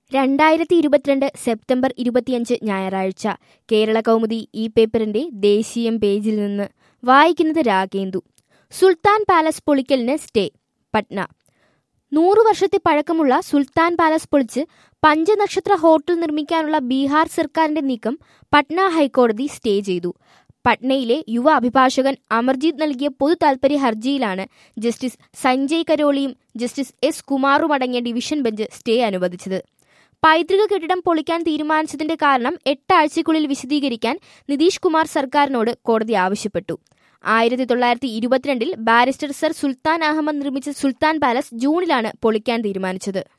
രണ്ടായിരത്തി ഇരുപത്തിരണ്ട് സെപ്റ്റംബർ ഇരുപത്തിയഞ്ച് ഞായറാഴ്ച കേരള കൗമുദി ഈ പേപ്പറിന്റെ ദേശീയം പേജിൽ നിന്ന് വായിക്കുന്നത് രാഗേന്ദു സുൽത്താൻ പാലസ് പൊളിക്കലിന് സ്റ്റേ പട്ന നൂറു വർഷത്തെ പഴക്കമുള്ള സുൽത്താൻ പാലസ് പൊളിച്ച് പഞ്ചനക്ഷത്ര ഹോട്ടൽ നിർമ്മിക്കാനുള്ള ബീഹാർ സർക്കാരിന്റെ നീക്കം പട്ന ഹൈക്കോടതി സ്റ്റേ ചെയ്തു പട്നയിലെ യുവ അഭിഭാഷകൻ അമർജീത് നൽകിയ പൊതു താൽപര്യ ഹർജിയിലാണ് ജസ്റ്റിസ് സഞ്ജയ് കരോളിയും ജസ്റ്റിസ് എസ് കുമാറും അടങ്ങിയ ഡിവിഷൻ ബെഞ്ച് സ്റ്റേ അനുവദിച്ചത് പൈതൃക കെട്ടിടം പൊളിക്കാൻ തീരുമാനിച്ചതിന്റെ കാരണം എട്ടാഴ്ചയ്ക്കുള്ളിൽ വിശദീകരിക്കാൻ നിതീഷ് കുമാർ സർക്കാരിനോട് കോടതി ആവശ്യപ്പെട്ടു ആയിരത്തി തൊള്ളായിരത്തി ഇരുപത്തിരണ്ടിൽ ബാരിസ്റ്റർ സർ സുൽത്താൻ അഹമ്മദ് നിർമ്മിച്ച സുൽത്താൻ പാലസ് ജൂണിലാണ് പൊളിക്കാൻ തീരുമാനിച്ചത്